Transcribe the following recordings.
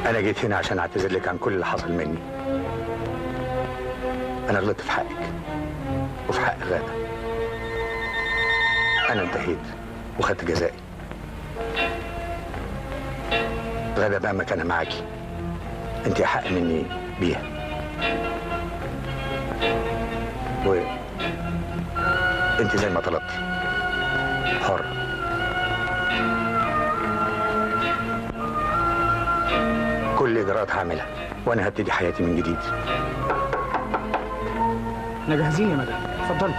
انا جيت هنا عشان اعتذر لك عن كل اللي حصل مني انا غلطت في حقك وفي حق غاده انا انتهيت وخدت جزائي غاده بقى مكانها معاكي انت احق مني بيها و انت زي ما طلبتي حر كل اجراءات هعملها وانا هبتدي حياتي من جديد احنا جاهزين يا مدام اتفضلي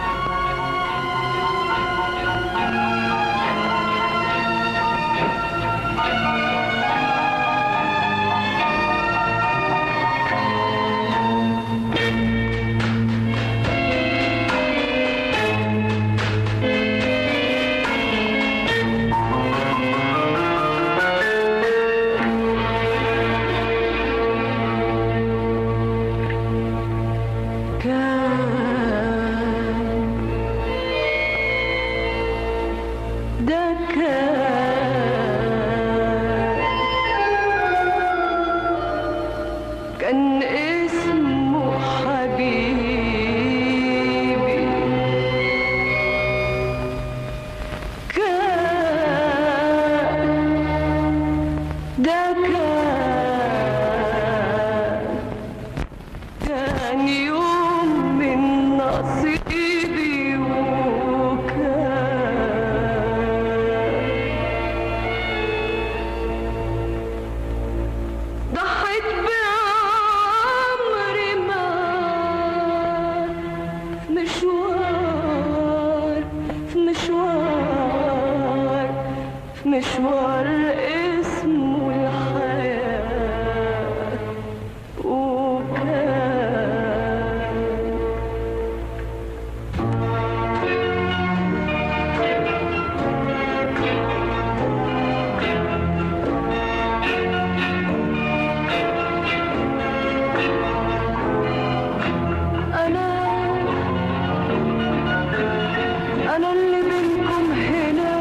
ده كان كان اسمه حبيبي كان ده كان كان يوم من نصيبي وكان ضحيت بعمري ما في مشوار في مشوار في مشوار اسمه الحياة وكان أنا أنا اللي منكم هنا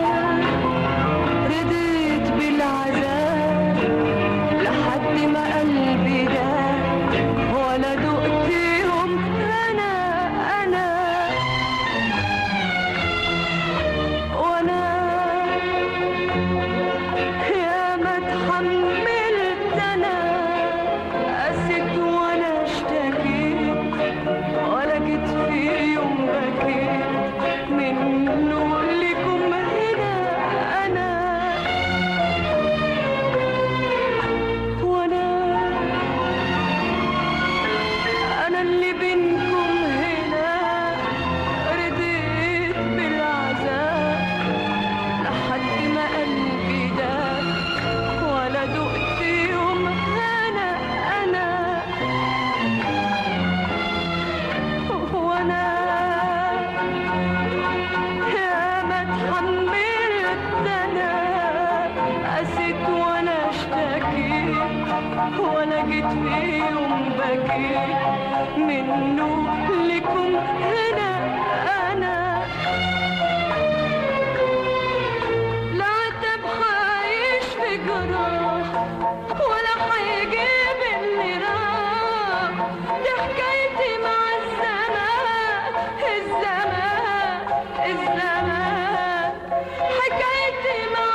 رضيت بالعذاب لحد ما قلبي ده ولا دقت يوم أنا أنا وأنا يا ما اتحملت أنا قست وأنا اشتكيت ولا جيت في يوم بكيت منه لكم هنا انا وانا انا اللي بينكم هنا رضيت بالعذاب لحد ما قلبي ده ولا دقت يوم انا انا وانا يا ما اتحملت انا قسيت وانا اشتكيت وانا جيت في يوم بكيت منه لكم هنا انا لا عتب حيش في جراح ولا هيجيب اللي راح دي حكايتي مع الزمان الزمان الزمان حكايتي مع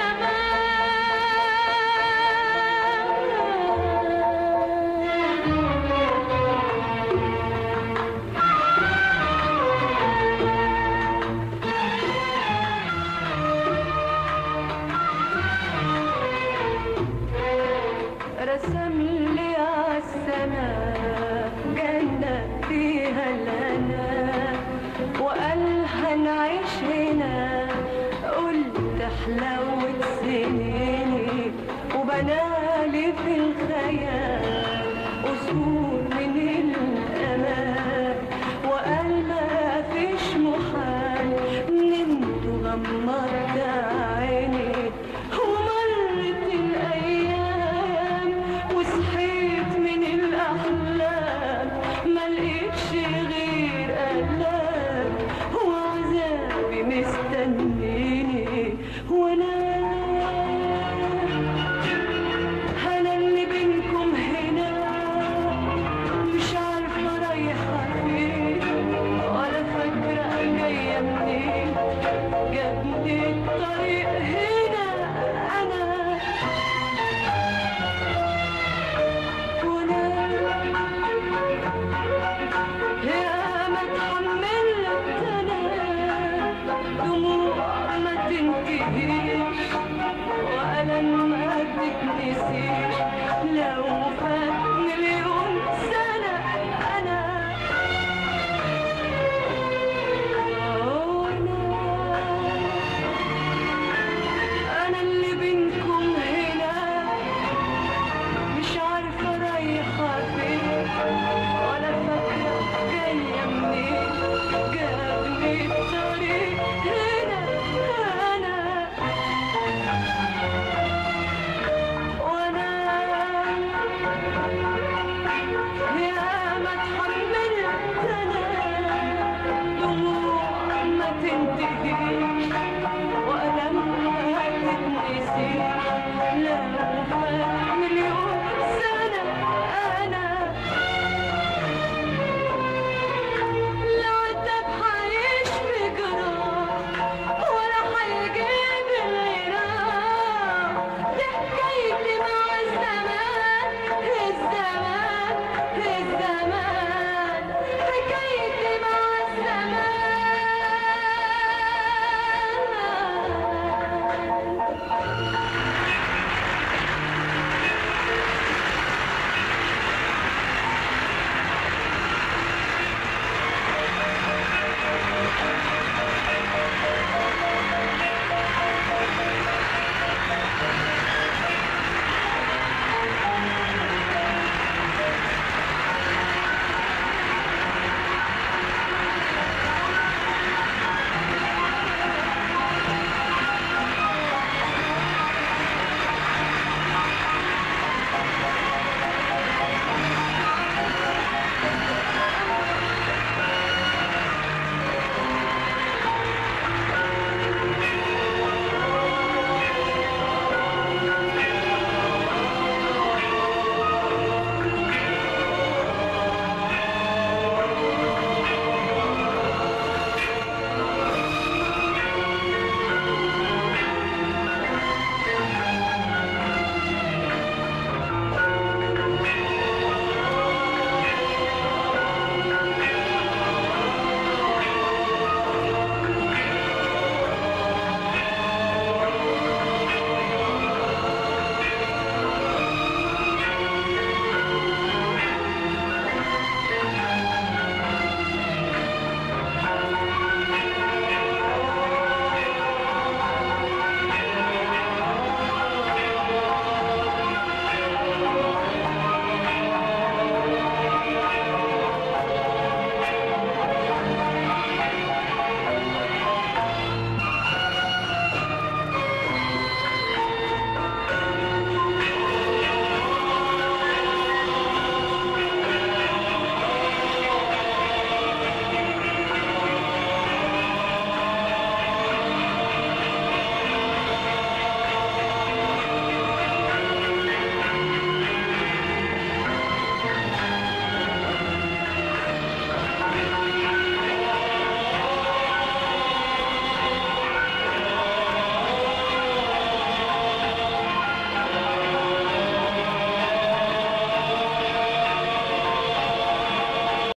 رسم لي عالسماء جنة فيها الهنا وقال هنعيش هنا قلت حلاوة سنيني وبنالي في الخيال أصول من الأمان وقال ما فيش محال نمت غمضت عيني ومرت الأيام وصحيت من الأحلام ما لقيتش غير ألام وعذابي مستنيني وأنا أنا الطريق هنا أنا وانا يا ما اتحملت انا دموع ما تنتهيش والم ما تتنسيش